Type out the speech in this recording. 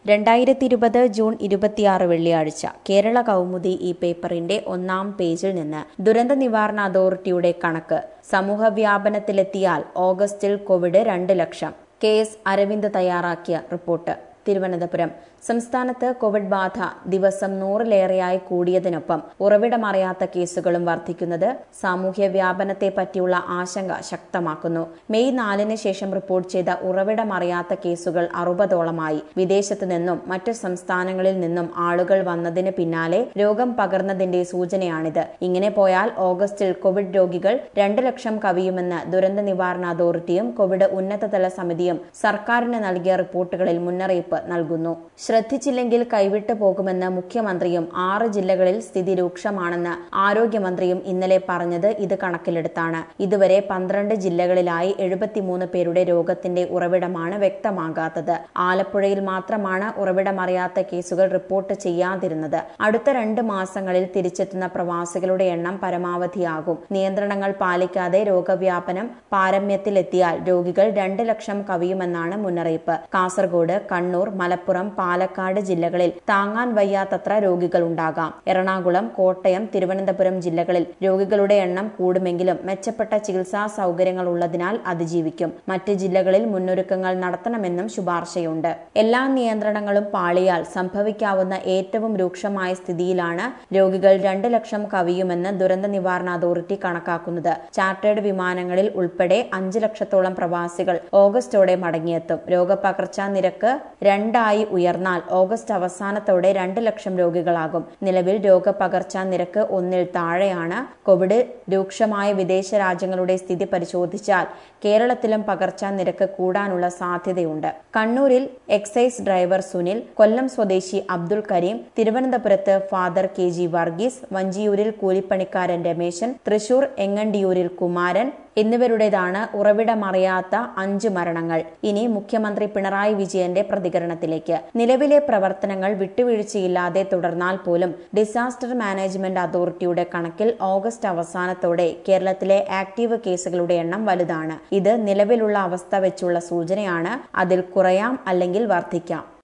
രണ്ടായിരത്തി ഇരുപത് ജൂൺ ഇരുപത്തിയാറ് വെള്ളിയാഴ്ച കേരള കൗമുദി ഈ പേപ്പറിന്റെ ഒന്നാം പേജിൽ നിന്ന് ദുരന്ത നിവാരണ അതോറിറ്റിയുടെ കണക്ക് സമൂഹ വ്യാപനത്തിലെത്തിയാൽ ഓഗസ്റ്റിൽ കോവിഡ് രണ്ട് ലക്ഷം കെ എസ് അരവിന്ദ് തയ്യാറാക്കിയ റിപ്പോർട്ട് തിരുവനന്തപുരം സംസ്ഥാനത്ത് കോവിഡ് ബാധ ദിവസം നൂറിലേറെയായി കൂടിയതിനൊപ്പം ഉറവിടമറിയാത്ത കേസുകളും വർദ്ധിക്കുന്നത് സാമൂഹ്യ വ്യാപനത്തെ പറ്റിയുള്ള ആശങ്ക ശക്തമാക്കുന്നു മെയ് നാലിന് ശേഷം റിപ്പോർട്ട് ചെയ്ത ഉറവിടമറിയാത്ത കേസുകൾ അറുപതോളമായി വിദേശത്തു നിന്നും മറ്റു സംസ്ഥാനങ്ങളിൽ നിന്നും ആളുകൾ വന്നതിന് പിന്നാലെ രോഗം പകർന്നതിന്റെ സൂചനയാണിത് ഇങ്ങനെ പോയാൽ ഓഗസ്റ്റിൽ കോവിഡ് രോഗികൾ രണ്ട് ലക്ഷം കവിയുമെന്ന് ദുരന്ത നിവാരണ അതോറിറ്റിയും കോവിഡ് ഉന്നതതല സമിതിയും സർക്കാരിന് നൽകിയ റിപ്പോർട്ടുകളിൽ മുന്നറിയിപ്പ് നൽകുന്നു ശ്രദ്ധിച്ചില്ലെങ്കിൽ കൈവിട്ടു പോകുമെന്ന് മുഖ്യമന്ത്രിയും ആറ് ജില്ലകളിൽ സ്ഥിതി രൂക്ഷമാണെന്ന് ആരോഗ്യമന്ത്രിയും ഇന്നലെ പറഞ്ഞത് ഇത് കണക്കിലെടുത്താണ് ഇതുവരെ പന്ത്രണ്ട് ജില്ലകളിലായി എഴുപത്തിമൂന്ന് പേരുടെ രോഗത്തിന്റെ ഉറവിടമാണ് വ്യക്തമാകാത്തത് ആലപ്പുഴയിൽ മാത്രമാണ് ഉറവിടമറിയാത്ത കേസുകൾ റിപ്പോർട്ട് ചെയ്യാതിരുന്നത് അടുത്ത രണ്ട് മാസങ്ങളിൽ തിരിച്ചെത്തുന്ന പ്രവാസികളുടെ എണ്ണം പരമാവധിയാകും നിയന്ത്രണങ്ങൾ പാലിക്കാതെ രോഗവ്യാപനം പാരമ്യത്തിലെത്തിയാൽ രോഗികൾ രണ്ട് ലക്ഷം കവിയുമെന്നാണ് മുന്നറിയിപ്പ് കാസർഗോഡ് കണ്ണൂർ മലപ്പുറം പാലക്കാട് ജില്ലകളിൽ താങ്ങാൻ വയ്യാത്തത്ര രോഗികൾ ഉണ്ടാകാം എറണാകുളം കോട്ടയം തിരുവനന്തപുരം ജില്ലകളിൽ രോഗികളുടെ എണ്ണം കൂടുമെങ്കിലും മെച്ചപ്പെട്ട ചികിത്സാ സൗകര്യങ്ങൾ ഉള്ളതിനാൽ അതിജീവിക്കും മറ്റ് ജില്ലകളിൽ മുന്നൊരുക്കങ്ങൾ നടത്തണമെന്നും ശുപാർശയുണ്ട് എല്ലാ നിയന്ത്രണങ്ങളും പാളിയാൽ സംഭവിക്കാവുന്ന ഏറ്റവും രൂക്ഷമായ സ്ഥിതിയിലാണ് രോഗികൾ രണ്ട് ലക്ഷം കവിയുമെന്ന് ദുരന്ത നിവാരണ അതോറിറ്റി കണക്കാക്കുന്നത് ചാർട്ടേഡ് വിമാനങ്ങളിൽ ഉൾപ്പെടെ അഞ്ച് ലക്ഷത്തോളം പ്രവാസികൾ ഓഗസ്റ്റോടെ മടങ്ങിയെത്തും രോഗപകർച്ചാ നിരക്ക് രണ്ടായി ഉയർന്നാൽ ഓഗസ്റ്റ് അവസാനത്തോടെ രണ്ട് ലക്ഷം രോഗികളാകും നിലവിൽ രോഗപകർച്ചാ നിരക്ക് ഒന്നിൽ താഴെയാണ് കോവിഡ് രൂക്ഷമായ വിദേശ രാജ്യങ്ങളുടെ സ്ഥിതി പരിശോധിച്ചാൽ കേരളത്തിലും പകർച്ചാ നിരക്ക് കൂടാനുള്ള സാധ്യതയുണ്ട് കണ്ണൂരിൽ എക്സൈസ് ഡ്രൈവർ സുനിൽ കൊല്ലം സ്വദേശി അബ്ദുൾ കരീം തിരുവനന്തപുരത്ത് ഫാദർ കെ ജി വർഗീസ് വഞ്ചിയൂരിൽ കൂലിപ്പണിക്കാരൻ രമേശൻ തൃശൂർ എങ്ങണ്ടിയൂരിൽ കുമാരൻ എന്നിവരുടേതാണ് ഉറവിടമറിയാത്ത അഞ്ച് മരണങ്ങൾ ഇനി മുഖ്യമന്ത്രി പിണറായി വിജയന്റെ പ്രതികരണത്തിലേക്ക് നിലവിലെ പ്രവർത്തനങ്ങൾ വിട്ടുവീഴ്ചയില്ലാതെ തുടർന്നാൽ പോലും ഡിസാസ്റ്റർ മാനേജ്മെന്റ് അതോറിറ്റിയുടെ കണക്കിൽ ഓഗസ്റ്റ് അവസാനത്തോടെ കേരളത്തിലെ ആക്റ്റീവ് കേസുകളുടെ എണ്ണം വലുതാണ് ഇത് നിലവിലുള്ള അവസ്ഥ വെച്ചുള്ള സൂചനയാണ് അതിൽ കുറയാം അല്ലെങ്കിൽ വർദ്ധിക്കാം